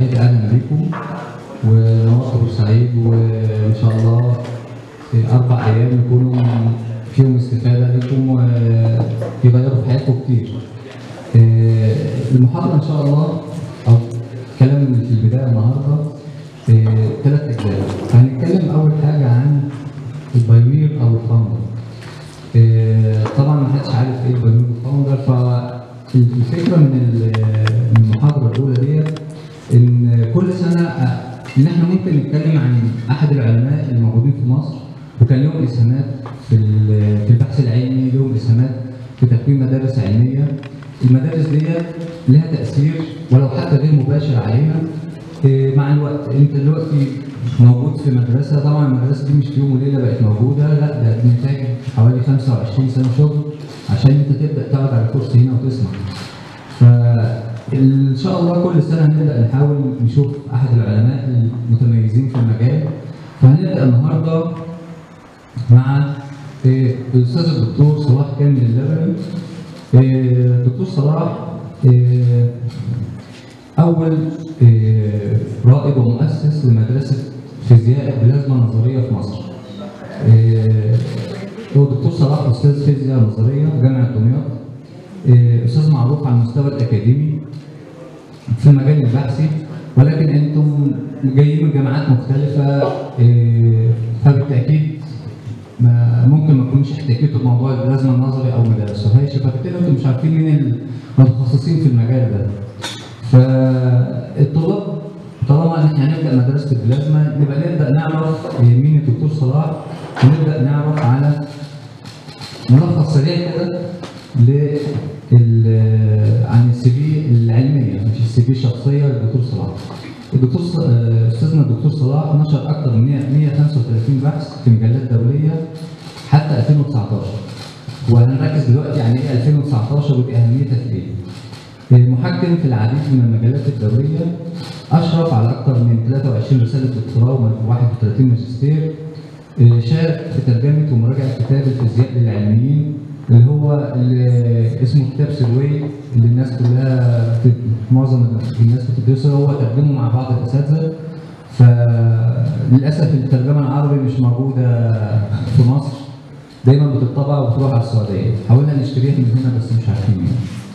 اهلا بيكم ونورت بورسعيد وان شاء الله في اربع ايام يكونوا فيهم استفاده لكم ويغيروا في حياتكم كتير. آه، المحاضره ان شاء الله او الكلام اللي في البدايه النهارده ثلاث اجزاء. هنتكلم اول حاجه عن البايونير او الفاوندر. آه، طبعا ما حدش عارف ايه البايونير والفاوندر فالفكره من ال- من المحاضره الاولى ديت ان كل سنه آه، ان احنا ممكن نتكلم عن احد العلماء الموجودين في مصر وكان لهم اسهامات في ال- في البحث العلمي لهم اسهامات في تكوين مدارس علميه المدارس ديت لها تاثير ولو حتى غير مباشر علينا إيه، مع الوقت انت دلوقتي موجود في مدرسه طبعا المدرسه دي مش في يوم وليله بقت موجوده لا ده محتاج حوالي 25 سنه شغل عشان انت تبدا تقعد على كرسي هنا وتسمع فإن شاء الله كل سنة هنبدأ نحاول نشوف أحد العلماء المتميزين في المجال فهنبدأ النهاردة مع إيه، الأستاذ الدكتور صلاح كامل اللبني إيه، الدكتور صلاح إيه، أول إيه، رائد ومؤسس لمدرسة فيزياء البلازما النظرية في مصر. إيه، هو الدكتور صلاح أستاذ فيزياء نظرية في جامعة دمياط. إيه، أستاذ معروف على المستوى الأكاديمي في المجال البحثي ولكن أنتم جايين من جامعات مختلفة إيه، فبالتأكيد ما ممكن ما تكونوش احتكيتوا بموضوع البلازما النظري أو ما درستوهاش فبالتالي أنتم مش عارفين مين المتخصصين في المجال ده. فالطلاب طالما ان احنا هنبدا مدرسه البلازما نبقى نبدا نعرف مين الدكتور صلاح ونبدا نعرف على ملخص سريع كده لل عن السي في العلميه مش السي في الشخصيه للدكتور صلاح. الدكتور ص- آه، استاذنا الدكتور صلاح نشر اكثر من 100 135 بحث في مجلات دوليه حتى 2019 وهنركز دلوقتي يعني ايه 2019 وباهميتها في ايه. محكم في العديد من المجالات الدولية أشرف على أكثر من 23 رسالة دكتوراه و31 ماجستير آه، شارك في ترجمة ومراجعة كتاب الفيزياء للعلميين اللي هو اللي اسمه كتاب سلوي اللي الناس كلها بت- معظم الناس بتدرسه هو ترجمه مع بعض الأساتذة فللأسف الترجمة العربي مش موجودة في مصر دايما بتطبع وبتروح على السعودية حاولنا نشتريها من هنا بس مش عارفين يعني.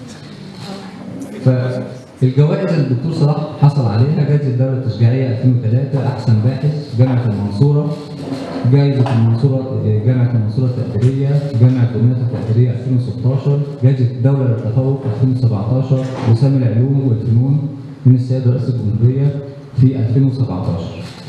فالجوائز اللي الدكتور صلاح حصل عليها جائزة الدولة التشجيعية 2003 أحسن باحث في جامعة المنصورة جائزة المنصورة جامعة المنصورة التقديرية جامعة دمياط التقديرية 2016 جائزة الدولة للتفوق 2017 وسام العلوم والفنون من السيد رئيس الجمهورية في 2017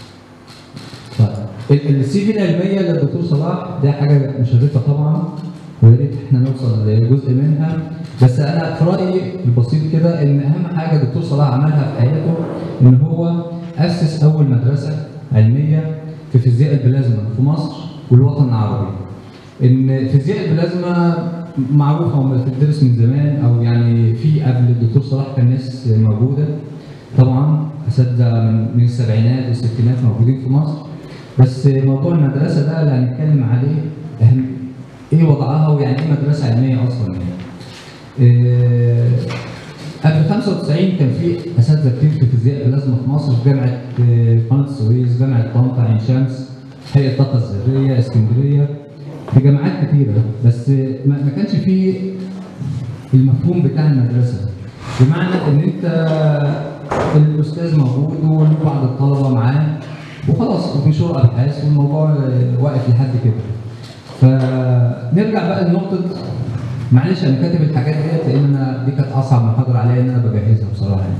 السي في العلميه للدكتور صلاح ده حاجه مشرفه طبعا ويا ريت احنا نوصل لجزء منها بس انا في رايي البسيط كده ان اهم حاجه الدكتور صلاح عملها في حياته ان هو اسس اول مدرسه علميه في فيزياء البلازما في مصر والوطن العربي. ان فيزياء البلازما معروفه وبتدرس من زمان او يعني في قبل الدكتور صلاح كان ناس موجوده طبعا اساتذه من من السبعينات والستينات موجودين في مصر بس موضوع المدرسه ده اللي هنتكلم عليه اهم ايه وضعها ويعني ايه مدرسه علميه اصلا يعني. إيه قبل 95 كان في اساتذه كتير في فيزياء البلازما في مصر في جامعه آه، قناه السويس، جامعه طنطا، عين شمس، هيئه الطاقه الذريه، اسكندريه في جامعات كتيره بس ما ما كانش في المفهوم بتاع المدرسه بمعنى ان انت الاستاذ موجود وبعض الطلبه معاه وخلاص بنشر ابحاث والموضوع آه، واقف لحد كده فنرجع بقى لنقطه معلش انا كاتب الحاجات ديت لان انا دي كانت اصعب محاضره عليا ان انا بجهزها بصراحه يعني.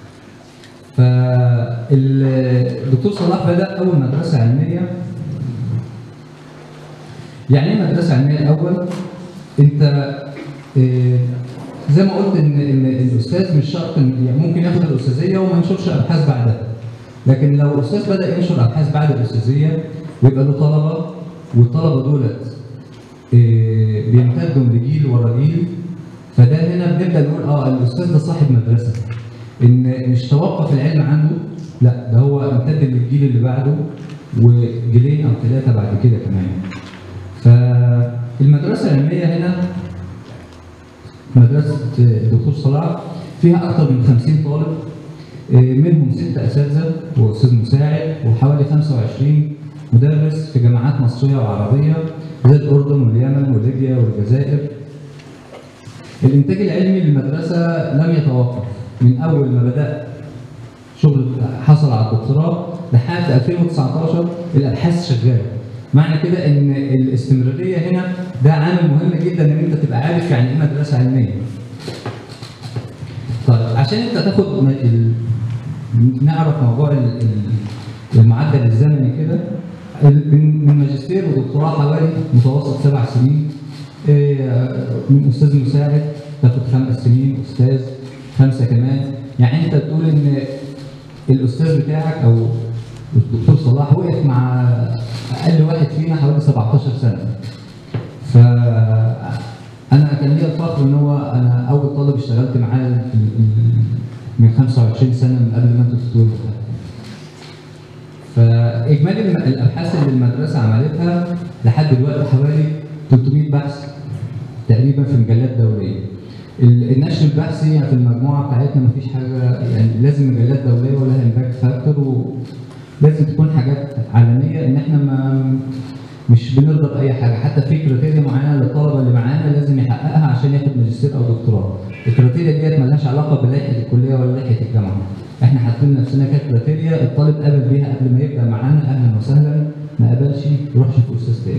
فالدكتور صلاح بدا اول مدرسه علميه يعني ايه مدرسه علميه الاول؟ انت آه، زي ما قلت ان ان الاستاذ مش شرط إن- يعني ممكن ياخد الاستاذيه وما ينشرش ابحاث بعدها. لكن لو الاستاذ بدا ينشر ابحاث بعد الاستاذيه ويبقى له طلبه والطلبه دولت آه، بيمتدوا لجيل ورا جيل فده هنا بنبدا نقول اه الاستاذ ده صاحب مدرسه ان مش توقف العلم عنده لا ده هو امتد للجيل اللي بعده وجيلين او ثلاثه بعد كده كمان فالمدرسه العلميه هنا مدرسه الدكتور صلاح فيها اكثر من 50 طالب منهم ستة أساتذة وأستاذ مساعد وحوالي 25 مدرس في جامعات مصرية وعربية زي الأردن واليمن وليبيا والجزائر. الإنتاج العلمي للمدرسة لم يتوقف من أول ما بدأت شغل حصل على الدكتوراه لحد 2019 الأبحاث شغالة. معنى كده إن الاستمرارية هنا ده عامل مهم جدا إن أنت تبقى عارف يعني إيه مدرسة علمية. طيب عشان انت تاخد م- ال... نعرف موضوع ال- ال- المعدل الزمني كده ال- من من ماجستير ودكتوراه حوالي متوسط سبع سنين إيه، من استاذ مساعد تاخد خمس سنين استاذ خمسه كمان يعني انت بتقول ان الاستاذ بتاعك او الدكتور صلاح وقف مع اقل واحد فينا حوالي 17 سنه ف انا كان ليا الفخر ان هو انا اول طالب اشتغلت معاه ال- ال- من 25 سنه من قبل ما انتوا تتولدوا فاجمالي الم- الابحاث اللي المدرسه عملتها لحد دلوقتي حوالي 300 بحث تقريبا في مجلات دوليه ال- النشر البحثي يعني في المجموعه بتاعتنا مفيش حاجه يعني لازم مجلات دوليه ولها امباكت فاكتور ولازم تكون حاجات عالميه ان احنا ما مش بنرضى باي حاجه حتى في كريتيريا معينه للطلبه اللي معانا لازم يحققها عشان ياخد ماجستير او دكتوراه الكريتيريا ديت مالهاش علاقه بلائحه الكليه ولا لائحه الجامعه احنا حاطين لنفسنا كده كريتيريا الطالب قبل بيها قبل ما يبدا معانا اهلا وسهلا ما قبلش يروح يشوف استاذ تاني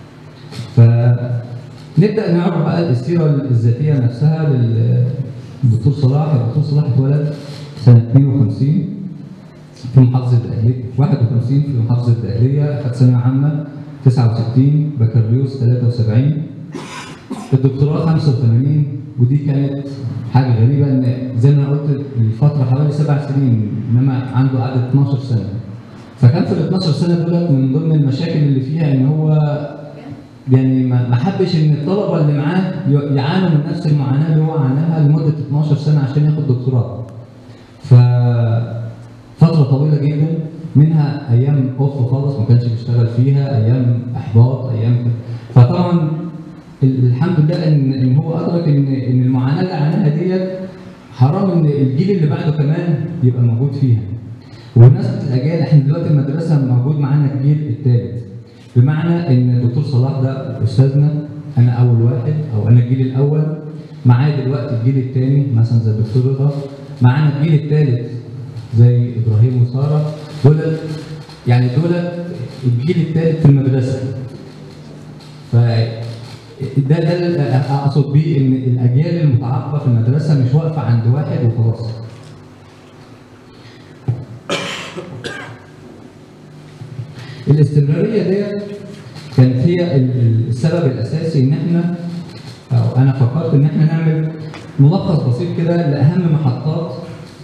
فنبدا نعرف بقى السيره الذاتيه نفسها للدكتور صلاح الدكتور صلاح اتولد سنه 52 في محافظة الدقهلية 51 في محافظة الدقهلية خد ثانوية عامة 69 بكالوريوس 73 الدكتوراه 85 ودي كانت حاجة غريبة ان زي ما أنا قلت الفترة حوالي سبع سنين انما عنده عدد 12 سنة فكان في ال 12 سنة دولت من ضمن المشاكل اللي فيها ان هو يعني ما ما حبش ان الطلبة اللي معاه ي- يعانوا من نفس المعاناة اللي هو عاناها لمدة 12 سنة عشان ياخد دكتوراه. ف فترة طويلة جدا منها أيام أوف خالص ما كانش بيشتغل فيها أيام إحباط أيام كده. فطبعا ال- الحمد لله إن إن هو أدرك إن إن المعاناة اللي عاناها ديت حرام إن الجيل اللي بعده كمان يبقى موجود فيها. وبمناسبة الأجيال إحنا دلوقتي المدرسة موجود معانا الجيل الثالث. بمعنى إن الدكتور صلاح ده أستاذنا أنا أول واحد أو أنا الجيل الأول معايا دلوقتي الجيل الثاني مثلا زي الدكتور رضا معانا الجيل الثالث زي ابراهيم وساره دول يعني دول الجيل الثالث في المدرسه ف ده ده اللي اقصد بيه ان الاجيال المتعاقبه في المدرسه مش واقفه عند واحد وخلاص الاستمراريه ديت كانت هي ال- ال- السبب الاساسي ان احنا او انا فكرت ان احنا نعمل ملخص بسيط كده لاهم محطات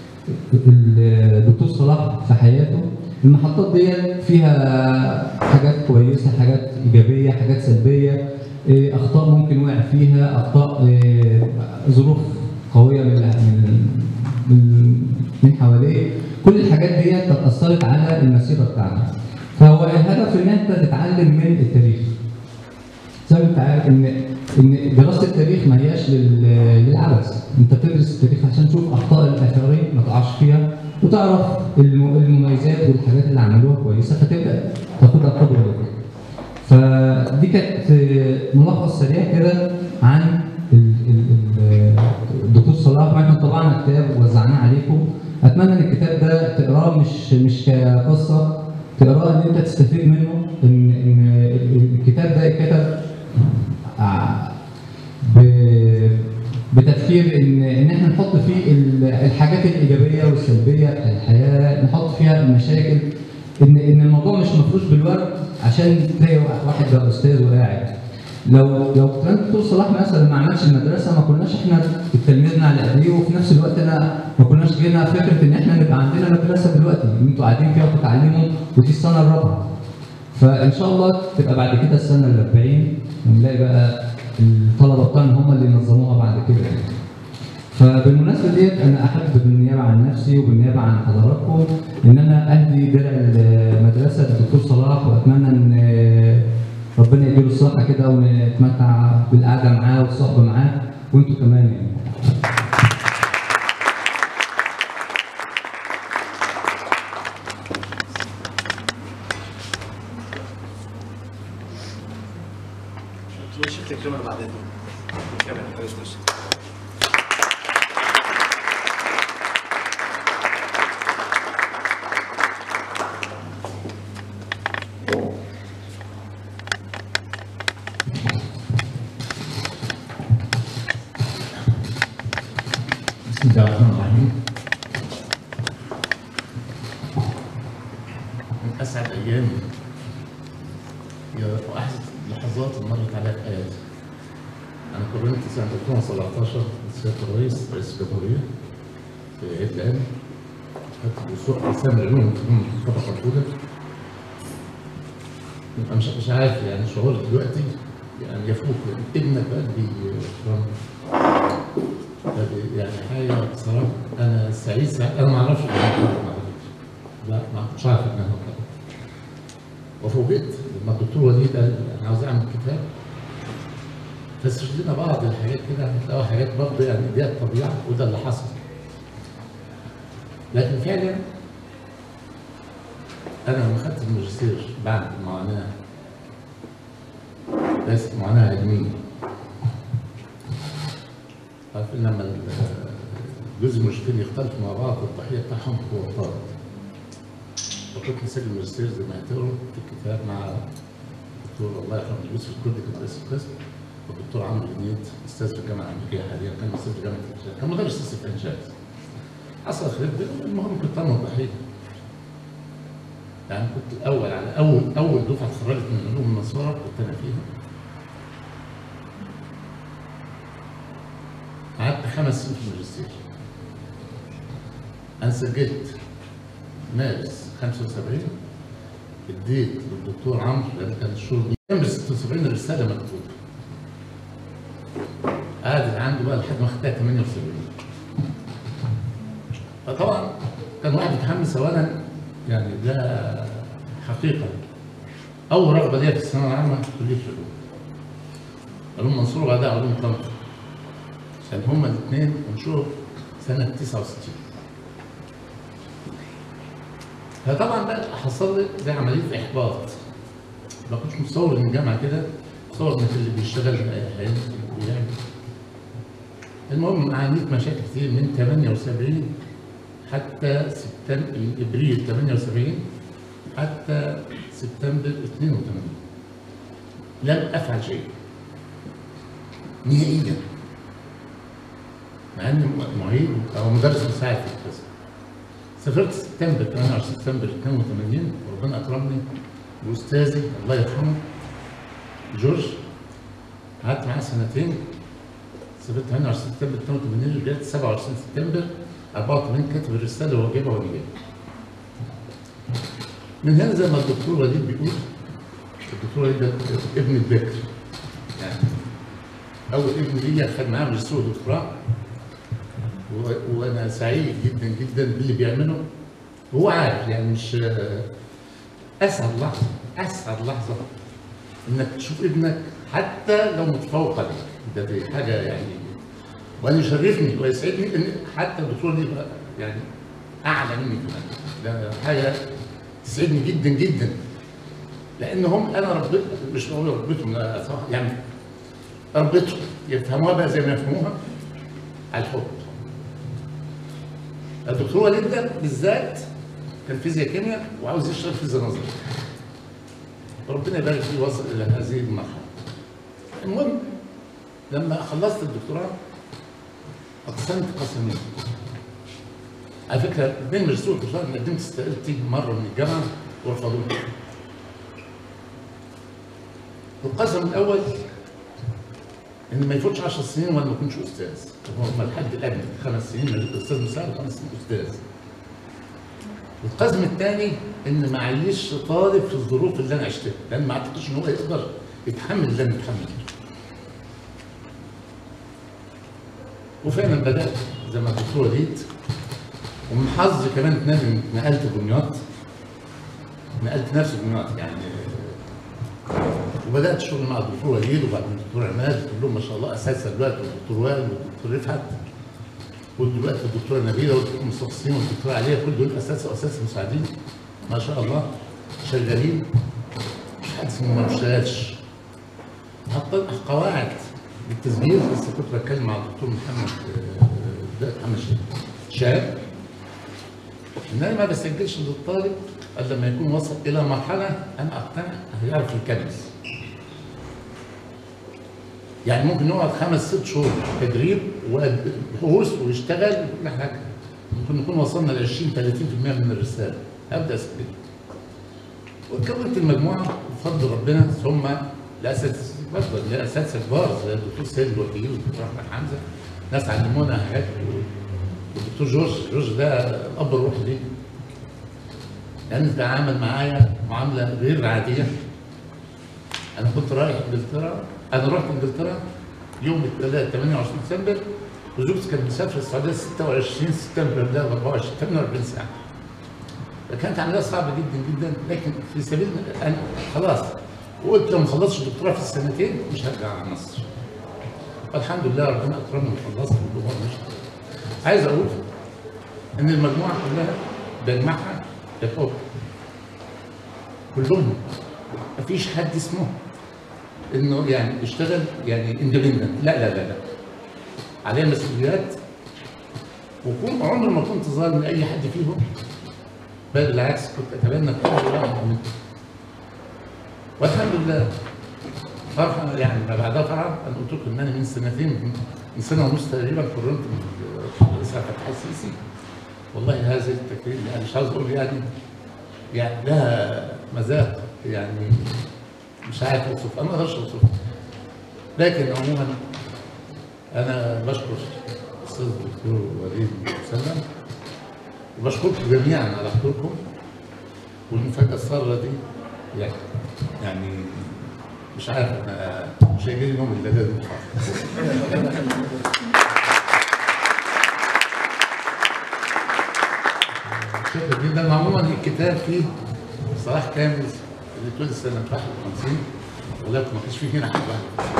الدكتور صلاح في حياته المحطات دي فيها حاجات كويسه حاجات ايجابيه حاجات سلبيه إيه، اخطاء ممكن وقع فيها اخطاء إيه، ظروف قويه من من من, من حواليه كل الحاجات دي كانت اثرت على المسيره بتاعته فهو الهدف ان انت تتعلم من التاريخ زي ما انت عارف ان ان دراسه التاريخ ما هياش لل- للعبث انت بتدرس التاريخ عشان تشوف اخطاء الاخرين ما تقعش فيها وتعرف الم- المميزات والحاجات اللي عملوها كويسه فتبدا تاخدها قدوه ليك فدي كانت آه، ملخص سريع كده عن ال- ال- ال- الدكتور صلاح واحنا طبعنا كتاب ووزعناه عليكم اتمنى ان الكتاب ده تقراه مش مش كقصه تقراه ان انت تستفيد منه ان ان ال- الكتاب ده اتكتب ع- ب- بتفكير ان ان احنا نحط فيه ال- الحاجات الايجابيه والسلبيه في الحياه نحط فيها المشاكل ان ان الموضوع مش مفروش بالورد عشان تلاقي واحد بقى استاذ وقاعد لو لو كان دكتور صلاح مثلا ما عملش المدرسه ما كناش احنا اتلمذنا على ايديه وفي نفس الوقت انا ما كناش جينا فكره ان احنا نبقى عندنا مدرسه دلوقتي انتوا قاعدين فيها وتتعلموا ودي السنه الرابعه فان شاء الله تبقى بعد كده السنه ال 40 ونلاقي بقى الطلبه بتوعنا هم اللي ينظموها بعد كده يعني. فبالمناسبه ديت انا احب بالنيابه عن نفسي وبالنيابه عن حضراتكم ان انا اهدي درع المدرسه للدكتور صلاح واتمنى ان ربنا يديله الصحه كده ونتمتع بالقعده معاه والصحبه معاه وانتوا كمان يعني بسم الله الرحمن الرحيم من أسعد أيامي يا وأحسن لحظات اللي مرت عليها في حياتي أنا قررت سنة 2017 سيادة الرئيس رئيس الجمهورية في عيد الأهل خدت بأسبوع أقسام العلوم في الطبقة الأولى أنا مش مش عارف يعني شعوري دلوقتي يعني يفوق يعني ابنك بقى بي يعني حاجه بصراحه انا سعيد سعيد انا ما اعرفش لا ما كنتش عارف ان انا كده وفوجئت لما الدكتور وليد قال انا عاوز اعمل كتاب فسرت لنا بعض الحاجات كده هتلاقوا حاجات برضه يعني دي الطبيعه وده اللي حصل لكن فعلا انا لما خدت الماجستير بعد معاناه بس معاناه علميه عارفين لما جزء المشركين يختلفوا مع بعض الضحيه بتاعهم هو الطارق فكنت مسجل الماجستير زي ما هتقروا في الكتاب مع الدكتور الله يرحمه يوسف الكردي كان رئيس القسم والدكتور عمرو جنيد استاذ في الجامعه الامريكيه حاليا كان استاذ في جامعه الانشاء كان مدرس لسه في الانشاء حصل خلاف بينهم المهم كنت انا الضحيه يعني كنت الاول على اول اول دفعه اتخرجت من علوم النصارى كنت انا فيها قعدت خمس سنين في الماجستير انا سجلت مارس 75 اديت للدكتور عمرو لان كان الشغل دي 76 رساله مكتوبه قعدت عنده بقى لحد ما خدتها 78 فطبعا كان واحد متحمس اولا يعني ده حقيقه اول رغبه ليا في الثانويه العامه كليه العلوم علوم منصور وبعدها علوم طنطا عشان هما الاثنين انشروا سنه 69 فطبعا بقى حصل لي زي عمليه احباط ما كنتش متصور ان الجامعه كده متصور ان اللي بيشتغل هيعمل بيعمل المهم عانيت مشاكل كتير من 78 حتى سبتمبر ابريل 78 حتى سبتمبر 82 لم افعل شيء نهائيا مع اني معيد او مدرس مساعد في القسم سافرت سبتمبر 28 سبتمبر 82 وربنا اكرمني باستاذي الله يرحمه جورج قعدت معاه سنتين سافرت 28 سبتمبر 82 رجعت 27 سبتمبر 84 كاتب الرساله وهو جايبها وانا جايبها من هنا زي ما الدكتور وليد بيقول الدكتور وليد ده ابن البكر يعني اول ابن ليا خد معاه ماجستير ودكتوراه و- وانا سعيد جدا جدا باللي بيعمله وهو عارف يعني مش اسعد لحظه اسعد لحظه انك تشوف ابنك حتى لو متفوق عليك ده دي حاجه يعني وانا يشرفني ويسعدني ان حتى الدكتور دي يبقى يعني اعلى مني كمان ده حاجه تسعدني جدا جدا لان هم انا ربيت مش بقول ربيتهم لا صح يعني ربيتهم يفهموها بقى زي ما يفهموها على الحب الدكتور وليد ده بالذات كان فيزياء كيمياء وعاوز يشتغل فيزياء نظري ربنا يبارك فيه وصل الى هذه المرحله المهم لما خلصت الدكتوراه اقسمت قسمين على فكره بين ماجستير والدكتوراه أنا قدمت استقالتي مره من الجامعه ورفضوني القسم الاول ان ما يفوتش 10 سنين وانا ما اكونش استاذ هو الحد الادنى خمس سنين استاذ مساعد وخمس سنين استاذ القسم الثاني ان ما عيش طالب في الظروف اللي انا عشتها لان ما اعتقدش ان هو يقدر يتحمل اللي انا متحمله وفعلا بدات زي ما الدكتور وليد ومن حظي كمان اتنقل- نقلت دمياط نقلت نفسي دمياط يعني وبدات الشغل مع الدكتور وليد وبعدين الدكتور عماد كلهم ما شاء الله اساتذه دلوقتي والدكتور وائل والدكتور رفعت ودلوقتي الدكتوره نبيله والدكتور مصطفى سليم والدكتوره عليا كل دول اساتذه واساتذه مساعدين ما شاء الله شغالين مش حد اسمه ما بيشتغلش حطيت قواعد للتسجيل لسه كنت بتكلم مع الدكتور محمد آه، دلوقتي محمد شاب ان انا ما بسجلش للطالب الا لما يكون وصل الى مرحله انا اقتنع هيعرف يكنس يعني ممكن يقعد خمس ست شهور تدريب وبحوث ويشتغل كل حاجه ممكن نكون وصلنا ل 20 30% من الرساله ابدا اسجل وكونت المجموعه بفضل ربنا ثم الاساتذه برضه الاساتذه كبار زي الدكتور سيد الوكيل والدكتور احمد حمزه ناس علمونا حاجات والدكتور جورج جورج ده الاب الروحي ليه لان تعامل معايا معامله غير عاديه انا كنت رايح انجلترا انا رحت انجلترا يوم الثلاث 28 ديسمبر وزوجتي كانت مسافره السعوديه 26 سبتمبر ده 24 48 ساعه فكانت عمليه صعبه جدا جدا لكن في سبيل انا خلاص وقلت لو ما خلصتش الدكتوراه في السنتين مش هرجع على مصر الحمد لله ربنا اكرمني وخلصت والامور مشت عايز اقول ان المجموعه كلها بجمعها بالحب كلهم مفيش حد اسمه انه يعني اشتغل يعني اندبندنت لا لا لا لا عليه مسؤوليات وكون عمر ما كنت ظالم لاي حد فيهم بل بالعكس كنت اتمنى كل واحد منهم والحمد لله فرحة يعني ما بعدها فرحة انا قلت لكم ان انا من سنتين من سنه ونص تقريبا قررت من الرئيس عبد الفتاح السيسي والله هذا التكريم يعني مش عاوز اقول يعني يعني لها مذاق يعني مش عارف اوصف انا ما اقدرش اوصف لكن عموما انا بشكر الاستاذ الدكتور وليد مسلم وبشكركم جميعا على حضوركم والمفاجاه الساره دي يعني يعني مش عارف انا مش هيجي لي يوم الا لازم شكرا جدا عموما الكتاب فيه صلاح كامل اللي اتولد سنه 51 ولكن ما كانش فيه هنا حد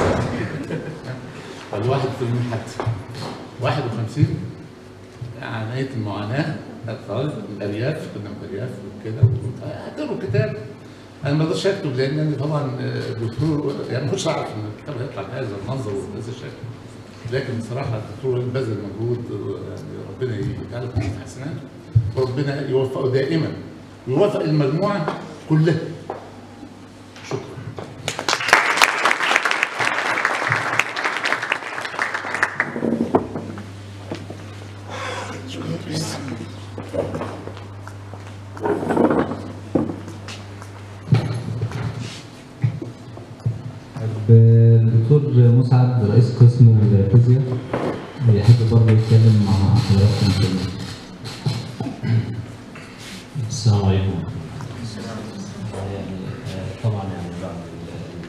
واحد الواحد في المنحت 51 عمليه المعاناه الطالب من الارياف كنا من الارياف وكده هتقروا الكتاب انا ما اقدرش اكتب لان انا طبعا دكتور يعني ما كنتش اعرف ان الكتاب هيطلع بهذا المنظر وبهذا الشكل لكن بصراحه الدكتور بذل مجهود يعني ربنا يجعله في حسنات وربنا يوفقه دائما ويوفق المجموعه كلها شكرا الدكتور مسعد رئيس قسم الفيزياء يحب برضه يتكلم مع حضراتكم كده السلام عليكم يعني آه، طبعا يعني بعد ال-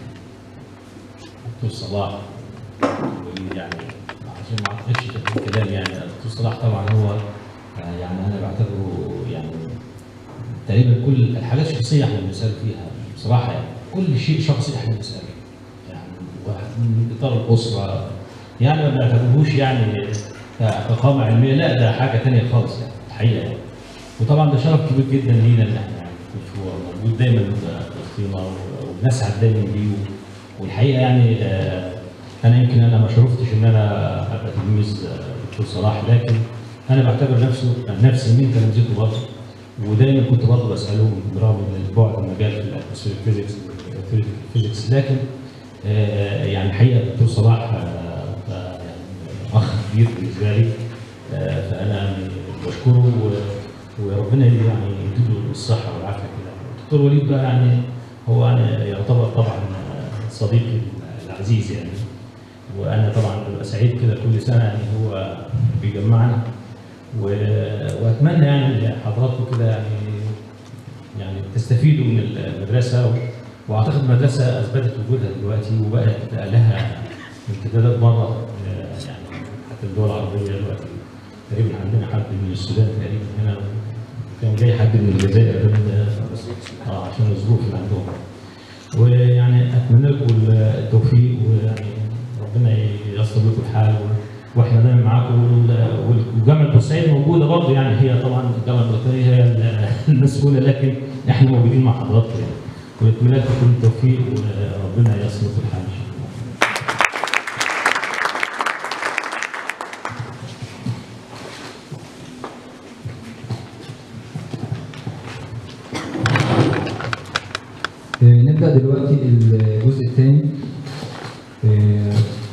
الدكتور صلاح وليد يعني عشان ما اعتقدش تكون كلام يعني الدكتور صلاح طبعا هو آه، يعني انا بعتبره يعني تقريبا كل الحاجات الشخصيه احنا بنسال فيها بصراحه يعني كل شيء شخصي احنا بنسال يعني واحد من اطار الاسره يعني ما بنعتبرهوش يعني كقامه علميه لا ده حاجه ثانيه خالص يعني الحقيقه يعني وطبعا ده شرف كبير جدا لينا ان احنا يعني نكون هو موجود دايما في وسطينا وبنسعد دايما بيه والحقيقه يعني آه، انا يمكن انا ما شرفتش ان انا ابقى تلميذ آه، دكتور صلاح لكن انا بعتبر نفسه نفسي من تلامذته برضه ودايما كنت برضه بساله برغم ان البعد المجال في الاتموسفير فيزيكس فيزيكس لكن آه، يعني الحقيقه الدكتور صلاح آه، آه، يعني اخ كبير بالنسبه لي آه، فانا يعني بشكره و- وربنا يعني يديله الصحه والعافيه كده الدكتور وليد بقى يعني هو يعني يعتبر طبعا صديقي العزيز يعني وانا طبعا ببقى سعيد كده كل سنه يعني هو بيجمعنا و- واتمنى يعني إن حضراتكم كده يعني يعني تستفيدوا من المدرسه و- واعتقد المدرسه اثبتت وجودها دلوقتي وبقت لها امتدادات بره آه، يعني حتى الدول العربيه دلوقتي تقريبا عندنا حد من السودان تقريبا هنا كان جاي حد من الجزائر من اه عشان الظروف اللي عندهم ويعني اتمنى لكم التوفيق ويعني ربنا ييسر لكم الحال و- واحنا دايما معاكم وال- وجامعه بورسعيد موجوده برضه يعني هي طبعا الجامعه البريطانيه هي ال- المسؤوله لكن احنا موجودين مع حضراتكم يعني ونتمنى لكم كل التوفيق وربنا ييسر لكم الحال ان شاء الله آه، نبدأ دلوقتي الجزء الثاني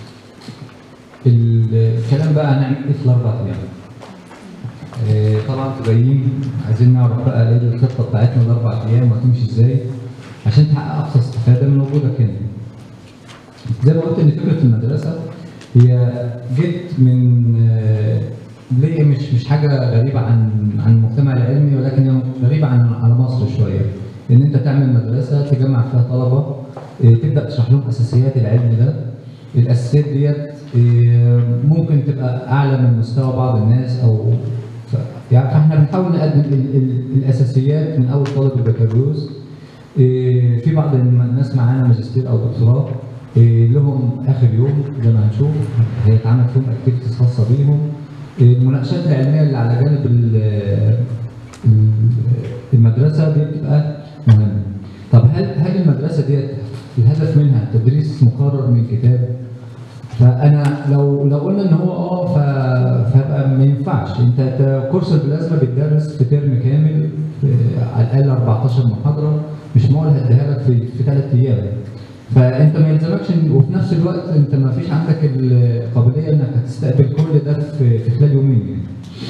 الاربع ايام آه، طبعا جايين عايزين نعرف بقى ايه الخطه بتاعتنا الاربع ايام وهتمشي ازاي عشان تحقق اقصى استفاده من وجودك هنا. زي ما قلت ان فكره المدرسه هي جت من آه، ليه مش مش حاجه غريبه عن عن المجتمع العلمي ولكن هي غريبه عن على مصر شويه ان انت تعمل مدرسه تجمع فيها طلبه آه، تبدا تشرح لهم اساسيات العلم ده الاساسيات ديت آه، ممكن تبقى اعلى من مستوى بعض الناس او ف- يعني فاحنا بنحاول نقدم ال- ال- الاساسيات من اول طالب البكالوريوس إيه، في بعض الناس معانا ماجستير او دكتوراه إيه، لهم اخر يوم زي ما هنشوف هيتعمل فيهم اكتيفيتيز خاصه بيهم إيه، المناقشات العلميه اللي على جانب ال- ال- المدرسه دي بتبقى مهمه. طب هل هل المدرسه ديت الهدف منها تدريس مقرر من كتاب فانا لو لو قلنا ان هو اه ف- فيبقى ما ينفعش انت أنت كورس البلازما بيتدرس في ترم كامل في على الاقل 14 محاضره مش معقول هديها لك في في ثلاث ايام فانت ما يلزمكش إن- وفي نفس الوقت انت ما فيش عندك القابليه انك هتستقبل كل ده في في خلال يومين يعني.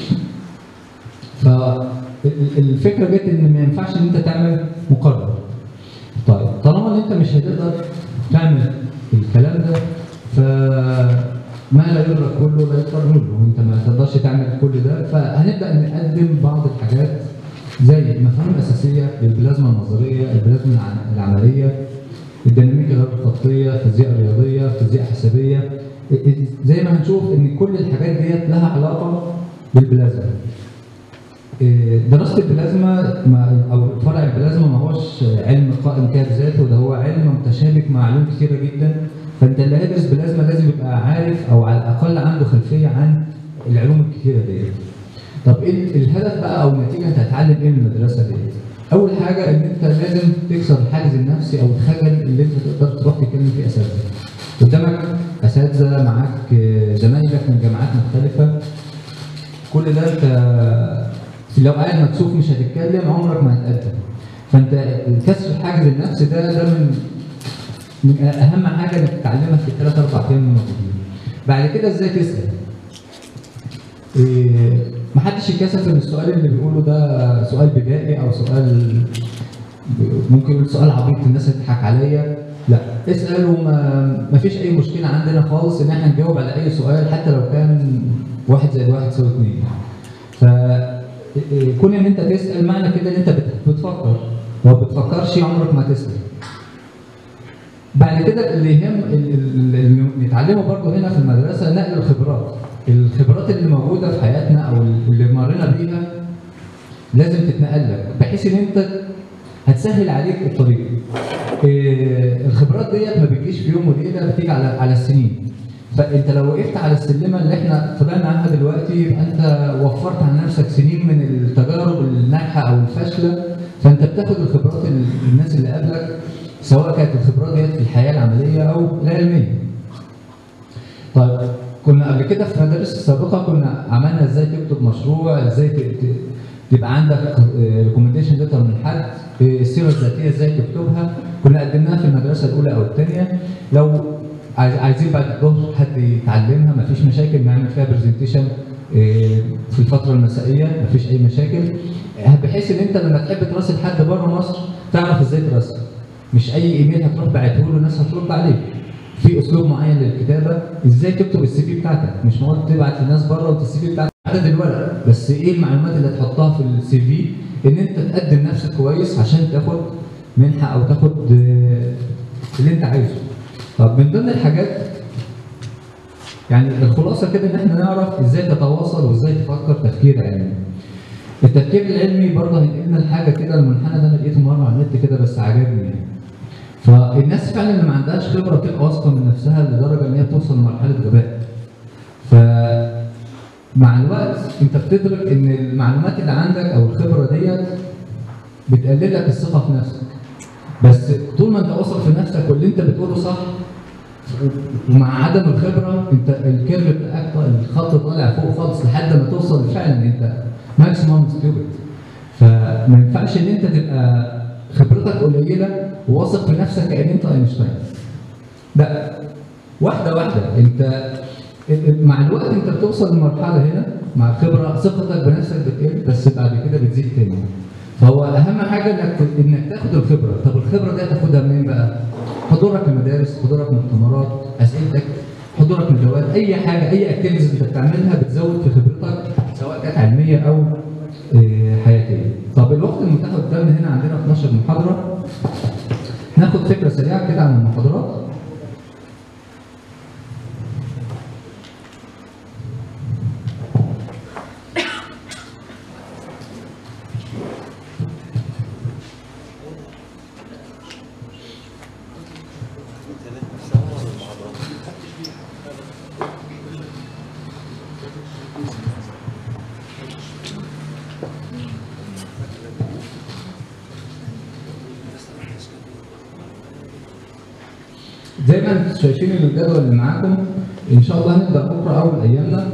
فالفكره جت ان ما ينفعش ان انت تعمل مقرر طيب طالما ان انت مش هتقدر تعمل الكلام ده فما لا يدرك كله لا يقدر كله انت ما تقدرش تعمل كل ده فهنبدا نقدم بعض الحاجات زي المفاهيم الاساسيه للبلازما النظريه البلازما الع- العمليه الديناميكا غير الخطيه الفيزياء الرياضيه الفيزياء الحسابيه زي ما هنشوف ان كل الحاجات ديت لها علاقه بالبلازما إيه، دراسة البلازما ما- أو فرع البلازما ما هوش علم قائم كده بذاته ده هو علم متشابك مع علوم كتيرة جدا فأنت اللي هيدرس بلازما لازم يبقى عارف أو على الأقل عنده خلفية عن العلوم الكتيرة ديت. طب إيه ال- الهدف بقى أو النتيجة أنت هتتعلم إيه من المدرسة ديت؟ أول حاجة إن أنت لازم تكسر الحاجز النفسي أو الخجل اللي أنت تقدر تروح تتكلم فيه أساتذة. قدامك أساتذة معاك آه، زمايلك من جامعات مختلفة كل ده انت لو قاعد مكسوف مش هتتكلم عمرك ما هتقدم فانت كسر الحاجز النفسي ده ده من من اهم حاجه انك تتعلمها في الثلاث اربع ايام الموجودين بعد كده ازاي تسال إيه محدش يتكسف ان السؤال اللي بيقوله ده سؤال بدائي او سؤال ممكن يقول سؤال عبيط الناس هتضحك عليا لا اسال وما ما فيش اي مشكله عندنا خالص ان احنا نجاوب على اي سؤال حتى لو كان واحد زائد واحد يساوي اثنين ف كون ان انت تسال معنى كده ان انت بت- بتفكر لو ما بتفكرش عمرك ما تسال بعد كده اللي يهم ال- ال- اللي نتعلمه برضه هنا في المدرسه نقل الخبرات الخبرات اللي موجوده في حياتنا او اللي مرينا بيها لازم تتنقل لك بحيث ان انت هتسهل عليك الطريق إيه، الخبرات ديت ما بتجيش في يوم وليله بتيجي على على السنين فانت لو وقفت على السلمه اللي احنا طلعنا عنها دلوقتي يبقى انت وفرت عن نفسك سنين من التجارب الناجحه او الفاشله فانت بتاخد الخبرات ال- الناس اللي قبلك سواء كانت الخبرات ديت في الحياه العمليه او العلميه. طيب كنا قبل كده في المدارس السابقه كنا عملنا ازاي تكتب مشروع ازاي ت- ت- تبقى عندك ريكومنديشن ليتر من حد آه، السيره الذاتيه ازاي تكتبها كنا قدمناها في المدرسه الاولى او الثانيه لو عايز- عايزين بعد الظهر حد يتعلمها مفيش مشاكل نعمل فيها برزنتيشن في الفتره المسائيه مفيش اي مشاكل آه، بحيث ان انت لما تحب تراسل حد بره مصر تعرف ازاي تراسل مش اي ايميل هتروح باعته له الناس هترد عليك في اسلوب معين للكتابه ازاي تكتب السي في بتاعتك مش معقول تبعت للناس بره وانت السي في بتاعتك عدد الورق بس ايه المعلومات اللي هتحطها في السي في ان انت تقدم نفسك كويس عشان تاخد منحه او تاخد آه، اللي انت عايزه طب من ضمن الحاجات يعني الخلاصه كده ان احنا نعرف ازاي تتواصل وازاي تفكر تفكير علمي التفكير العلمي برضه هينقلنا لحاجه كده المنحنى ده انا لقيته مره على النت كده بس عجبني يعني فالناس فعلا اللي ما عندهاش خبره بتبقى واثقه من نفسها لدرجه ان هي توصل لمرحله غباء. ف مع الوقت انت بتدرك ان المعلومات اللي عندك او الخبره ديت بتقلل لك الثقه في نفسك. بس طول ما انت واثق في نفسك واللي انت بتقوله صح ومع عدم الخبره انت الكيرف بتاعك الخط طالع فوق خالص لحد ما توصل فعلا انت ماكسيموم ستيوبد فما ينفعش ان انت تبقى خبرتك قليله وواثق في نفسك كان انت اينشتاين لا واحده واحده انت مع الوقت انت بتوصل لمرحله هنا مع الخبره ثقتك بنفسك بتقل بس بعد كده بتزيد تاني فهو اهم حاجه انك انك تاخد الخبره طب الخبره دي هتاخدها منين بقى؟ حضورك لمدارس حضورك مؤتمرات اسئلتك حضورك ندوات اي حاجه اي اكتيفيتيز انت بتعملها بتزود في خبرتك سواء كانت علميه او آه، حياتيه. طب الوقت المتاح قدامنا هنا عندنا 12 محاضره ناخد فكره سريعه كده عن المحاضرات زي ما انتم شايفين الجدول اللي معاكم ان شاء الله هنبدا بكره اول ايامنا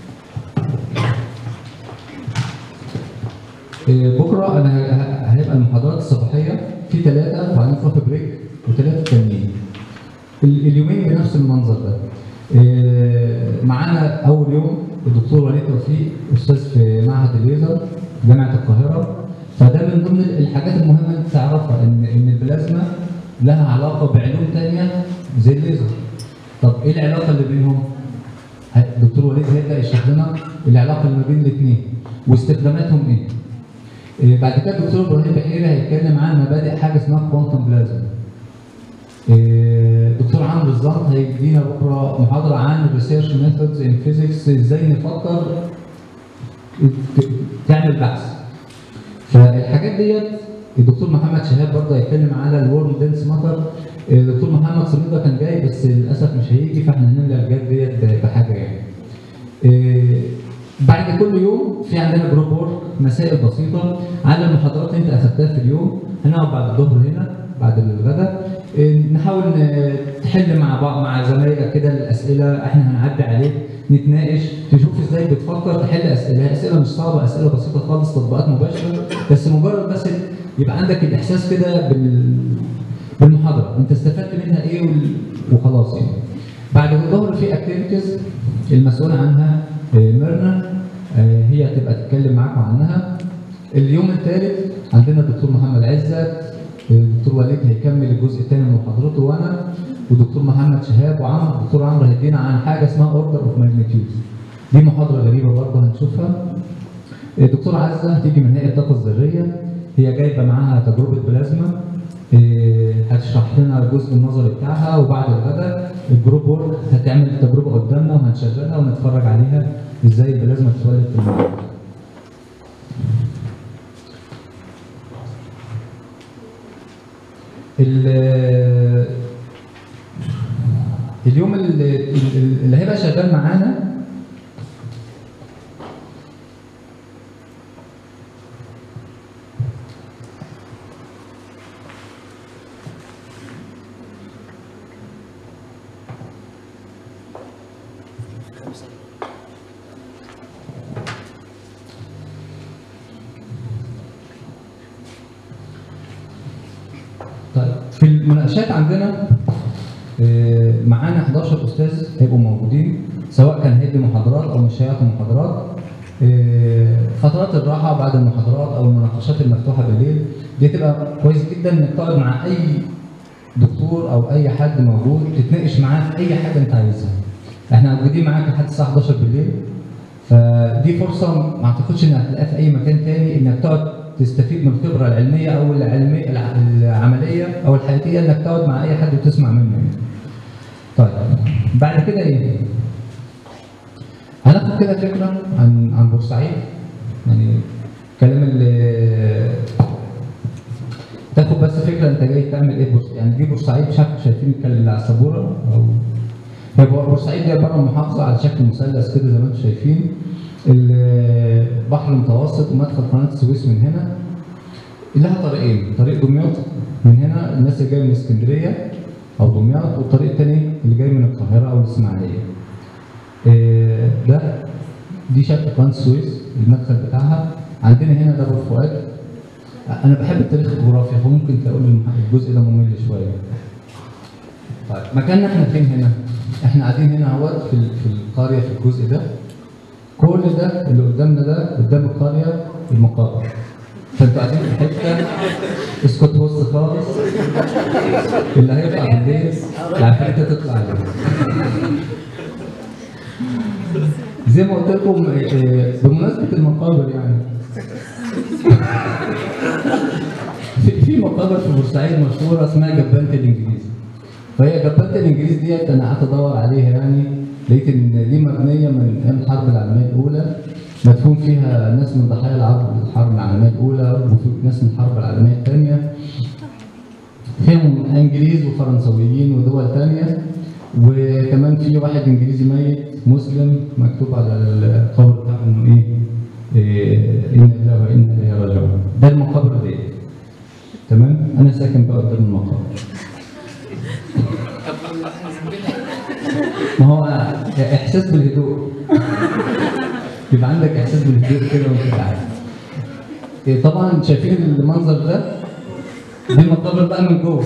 إيه، بكره انا ه- ه- هيبقى المحاضرات الصباحيه في ثلاثه وبعدين كوفي بريك وثلاثه تانيين ال- اليومين بنفس المنظر ده إيه، معانا اول يوم الدكتور وليد توفيق استاذ في معهد الليزر جامعه القاهره فده من ضمن الحاجات المهمه انك تعرفها ان ان البلازما لها علاقه بعلوم تانية زي الليزر طب ايه العلاقه اللي بينهم؟ ه- الدكتور وليد هيبدا يشرح لنا العلاقه اللي ما بين الاثنين واستخداماتهم ايه. إيه، بعد كده الدكتور ابراهيم بحيري هيتكلم عن مبادئ حاجه اسمها كوانتم بلازما. إيه، دكتور عمرو الزنط هيدينا بكره محاضره عن ريسيرش ميثودز ان فيزيكس ازاي نفكر ت- تعمل بحث. فالحاجات ديت الدكتور محمد شهاب برضه هيتكلم على الورم دنس ماتر الدكتور محمد صميدة كان جاي بس للاسف مش هيجي فاحنا هنملى الجاب ديت ب- بحاجه يعني. إيه، بعد كل يوم في عندنا جروب وورك مسائل بسيطه على المحاضرات اللي انت اخذتها في اليوم هنقعد بعد الظهر هنا بعد الغداء إيه، نحاول ن- تحل مع بعض مع زمايلك كده الاسئله احنا هنعدي عليك نتناقش تشوف ازاي بتفكر تحل اسئله اسئله مش صعبه اسئله بسيطه خالص تطبيقات مباشره بس مجرد بس يبقى عندك الاحساس كده بال بالمحاضره انت استفدت منها ايه وال- وخلاص يعني بعد الظهر في اكتيفيتيز المسؤول عنها آه، ميرنا آه، هي هتبقى تتكلم معاكم عنها اليوم الثالث عندنا الدكتور محمد عزت آه، الدكتور وليد هيكمل الجزء الثاني من محاضرته وانا ودكتور محمد شهاب وعمرو الدكتور عمرو هيدينا عن حاجه اسمها اوردر اوف ماجنتيود دي محاضره غريبه برضه هنشوفها الدكتور عزه هتيجي من هيئه الطاقه الذريه هي جايبه معاها تجربه بلازما إيه، هتشرح لنا الجزء النظري بتاعها وبعد الغداء الجروب وورك هتعمل التجربه قدامنا وهنشغلها ونتفرج عليها ازاي البلازما بتتولد في المريض. ال- اليوم اللي, اللي هيبقى شغال معانا طيب في المناقشات عندنا آه، معانا 11 استاذ هيبقوا موجودين سواء كان هيدي محاضرات او مش هيعطي محاضرات آه، فترات الراحه بعد المحاضرات او المناقشات المفتوحه بالليل دي تبقى كويس جدا انك تقعد مع اي دكتور او اي حد موجود تتناقش معاه في اي حاجه انت عايزها احنا موجودين معاك لحد الساعه 11 بالليل فدي فرصه ما اعتقدش انها هتلاقيها في اي مكان تاني انك تقعد تستفيد من الخبره العلميه او العلميه الع- العمليه او الحياتيه انك تقعد مع اي حد وتسمع منه يعني. طيب بعد كده ايه؟ هناخد كده فكره عن عن بورسعيد يعني الكلام اللي تاخد بس فكره انت جاي تعمل ايه بورس... يعني دي بورسعيد مش عارف شايفين الكلام اللي على السبوره او هي بور- بورسعيد دي عباره عن محافظه على شكل مثلث كده زي ما انتم شايفين البحر المتوسط ومدخل قناه السويس من هنا لها طريقين طريق دمياط من هنا الناس اللي جايه من اسكندريه او دمياط والطريق الثاني اللي جاي من القاهره او الاسماعيليه إيه، ده دي شكل قناه السويس المدخل بتاعها عندنا هنا ده بور فؤاد انا بحب التاريخ الجغرافيا فممكن تقول لي الجزء ده ممل شويه طيب مكاننا احنا فين هنا احنا قاعدين هنا اهوت في ال- في القريه في الجزء ده كل ده اللي قدامنا ده قدام القريه المقابر فانتوا قاعدين في حته اسكت بص خالص اللي هيطلع بالليل العفاريت هتطلع عليه زي ما قلت لكم آه، بمناسبه المقابر يعني في في مقابر في بورسعيد مشهوره اسمها جبانه الانجليزي فهي جبانه الانجليزي ديت انا قعدت ادور عليها يعني لقيت ان دي مبنيه من ايام الحرب العالميه الاولى مدفون فيها ناس من ضحايا العرب الحرب العالميه الاولى وفي ناس من الحرب العالميه الثانيه فيهم انجليز وفرنسويين ودول ثانيه وكمان في واحد انجليزي ميت مسلم مكتوب على القبر بتاعه انه ايه إيه، انا لله وانا اليه راجعون ده المقابر دي تمام انا ساكن بقى قدام المقابر ما هو احساس بالهدوء يبقى عندك احساس بالهدوء كده وانت قاعد إيه، طبعا شايفين المنظر ده دي المقابر بقى من جوه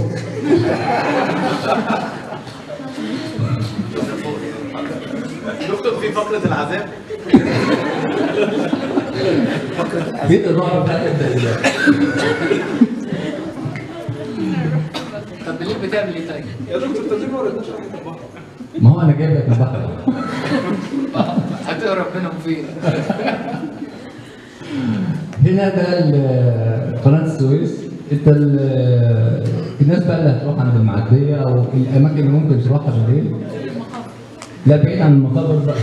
دكتور في فقرة العذاب بيت الرعب بتاعت ده طب بالليل بتعمل ايه طيب؟ يا دكتور تدريب ما وريتناش رحمة البحر ما هو انا جايب لك البحر هتقرب منهم فين؟ هنا ده ال- قناه السويس انت ال- الناس بقى اللي هتروح عند المعديه او الاماكن اللي ممكن تروحها بالليل لا بعيد عن المقابر بقى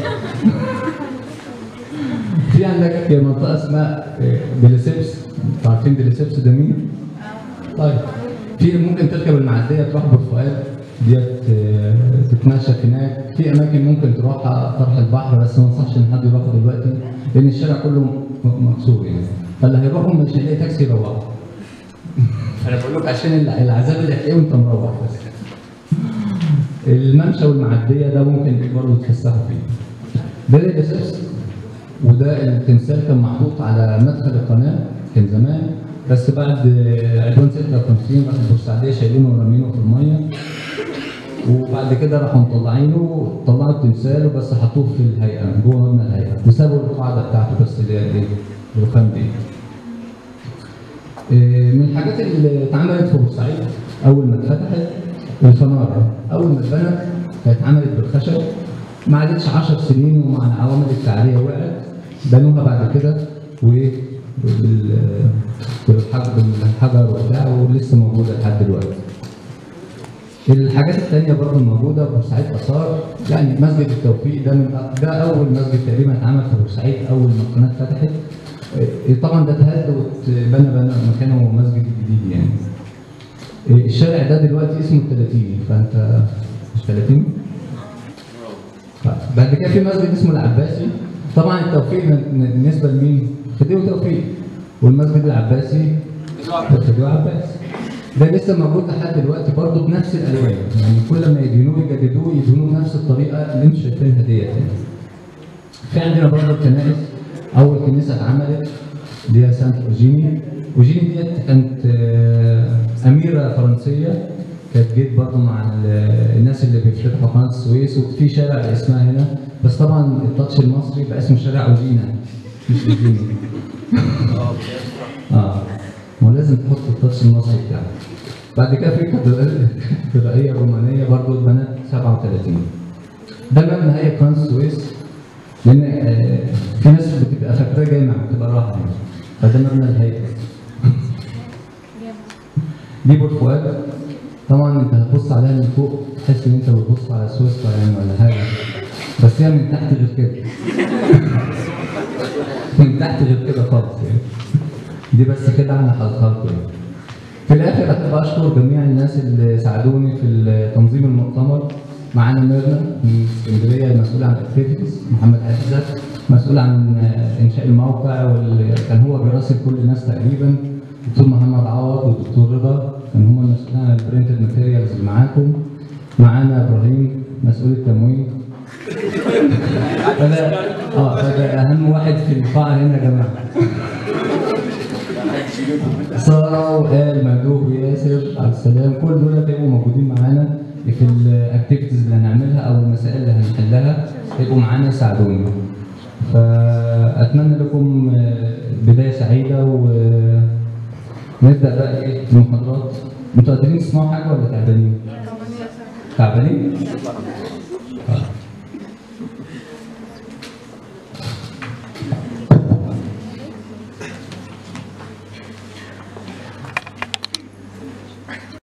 في عندك منطقه اسمها ديليسيبس انتوا عارفين ديليسيبس ده مين؟ طيب في ممكن تركب المعديه تروح بورفؤاد ديت آه، تتمشى هناك في اماكن ممكن تروحها طرح البحر بس ما انصحش ان حد يروح دلوقتي لان الشارع كله م- مكسور يعني فاللي هيروحوا مش هيلاقي تاكسي يروحوا انا بقول لك عشان الع- العذاب اللي هتلاقيه وانت مروح بس الممشى والمعديه ده ممكن برضه تفسحوا فيه ده الاساس وده التمثال كان محطوط على مدخل القناه كان زمان بس بعد عدوان 56 راحوا البورسعيديه شايلينه ورامينه في الميه وبعد كده راحوا مطلعينه طلعوا التمثال وبس حطوه في الهيئه جوه مبنى الهيئه وسابوا القاعده بتاعته بس اللي هي ايه الرخام دي. إيه، من الحاجات اللي اتعملت في بورسعيد اول ما اتفتحت الفناره اول ما اتبنت كانت اتعملت بالخشب ما عادتش 10 سنين ومع العوامل التعريه وقعت بنوها بعد كده و بال- بالحجر بالحجر وبتاع ولسه موجوده لحد دلوقتي. الحاجات التانية برضه موجودة في بورسعيد آثار يعني مسجد التوفيق ده من ده أول مسجد تقريبا اتعمل في بورسعيد أول ما القناة اتفتحت إيه، طبعا ده اتهد واتبنى بنى مكانه مسجد جديد يعني. إيه، الشارع ده دلوقتي اسمه التلاتيني فأنت مش 30 بعد كده في مسجد اسمه العباسي طبعا التوفيق ن- ن- بالنسبة لمين؟ خديوي توفيق والمسجد العباسي خديوي عباس ده لسه موجود لحد دلوقتي برضه بنفس الالوان يعني كل ما يدهنوه يجددوه يدهنوه بنفس الطريقه اللي انتم شايفينها ديت يعني. في عندنا برضه الكنائس اول كنيسه اتعملت اللي هي سانت اوجيني اوجيني ديت كانت آه، اميره فرنسيه كانت جيت برضه مع ال- الناس اللي بيفتحوا قناه السويس وفي شارع اسمها هنا بس طبعا التاتش المصري بقى اسمه شارع اوجينا مش اوجيني اه ما هو لازم تحط التاتش المصري بتاعك بعد كده في كاتدرائية كاتدرائية رومانية برضه اتبنت 37 ده مبنى هيئة قناة السويس لأن آه، في ناس بتبقى فاكراه جامع بتبقى راحة يعني فده مبنى الهيئة دي بور فؤاد طبعا انت هتبص عليها من فوق تحس ان انت بتبص على سويسرا يعني ولا حاجة بس هي من تحت غير كده من تحت غير كده خالص يعني دي بس كده عن خلقكم يعني. في الاخر احب اشكر جميع الناس اللي ساعدوني في تنظيم المؤتمر معانا ميرنا من اسكندريه المسؤول عن الاكتيفيتيز محمد عزت مسؤول عن انشاء الموقع واللي كان هو بيراسل كل الناس تقريبا دكتور محمد عوض والدكتور رضا كان هم المسؤولين عن البرنتد ماتيريالز اللي معاكم معانا ابراهيم مسؤول التموين فده اه فده اهم واحد في القاعه هنا يا جماعه ساره وآل ممدوح وياسر عبد السلام كل دول هيبقوا موجودين معانا في الاكتيفيتيز اللي هنعملها او المسائل اللي هنحلها يبقوا معانا يساعدونا فاتمنى لكم آه، بدايه سعيده ونبدا بقى ايه المحاضرات انتوا قادرين تسمعوا حاجه ولا تعبانين؟ تعبانين؟